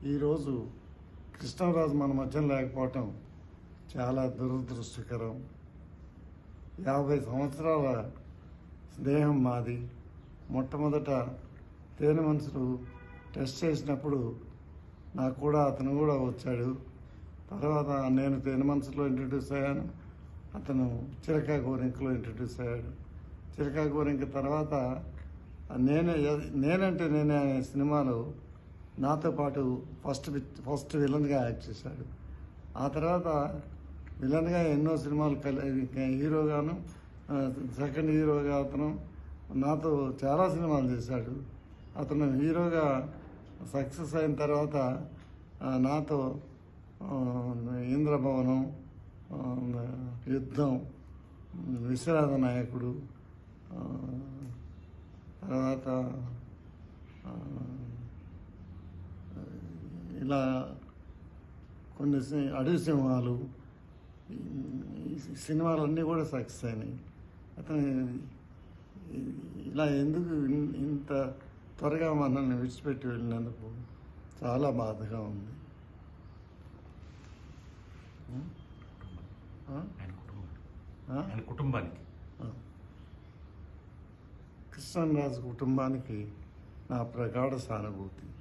ఈరోజు కృష్ణరాజు మన మధ్య లేకపోవటం చాలా దురదృష్టకరం యాభై సంవత్సరాల స్నేహం మాది మొట్టమొదట తేనె మనుషులు టెస్ట్ చేసినప్పుడు నాకు కూడా అతను కూడా వచ్చాడు తర్వాత నేను తేనె మనసులో ఇంట్రడ్యూస్ అయ్యాను అతను చిలకా గోరింకలో ఇంట్రడ్యూస్ అయ్యాడు చిలకా గోరింక తర్వాత నేనే నేనంటే నేనే అనే సినిమాలో నాతో పాటు ఫస్ట్ పిక్- ఫస్ట్ విలన్గా యాక్ట్ చేశాడు ఆ తర్వాత విలన్గా ఎన్నో సినిమాలు కలి హీరోగాను ఆ, సెకండ్ హీరోగా అతను నాతో చాలా సినిమాలు చేశాడు అతను హీరోగా సక్సెస్ అయిన తర్వాత ఆ, నాతో ఆ, ఇంద్రభవనం ఆ, యుద్ధం విశ్వనాథ నాయకుడు ఆ, తర్వాత ఆ, ఇలా కొన్ని సి- అడవి సింహాలు ఈ సినిమాలన్నీ కూడా సక్సెస్ అయినాయి అతను ఇలా ఎందుకు ఇన్- ఇంత త్వరగా మనల్ని విడిచిపెట్టి వెళ్ళినందుకు చాలా బాధగా ఉంది ఆ? ఆయన కుటుంబానికి ఆ? ఆయన కుటుంబానికి కృష్ణరాజు కుటుంబానికి నా ప్రగాఢ సానుభూతి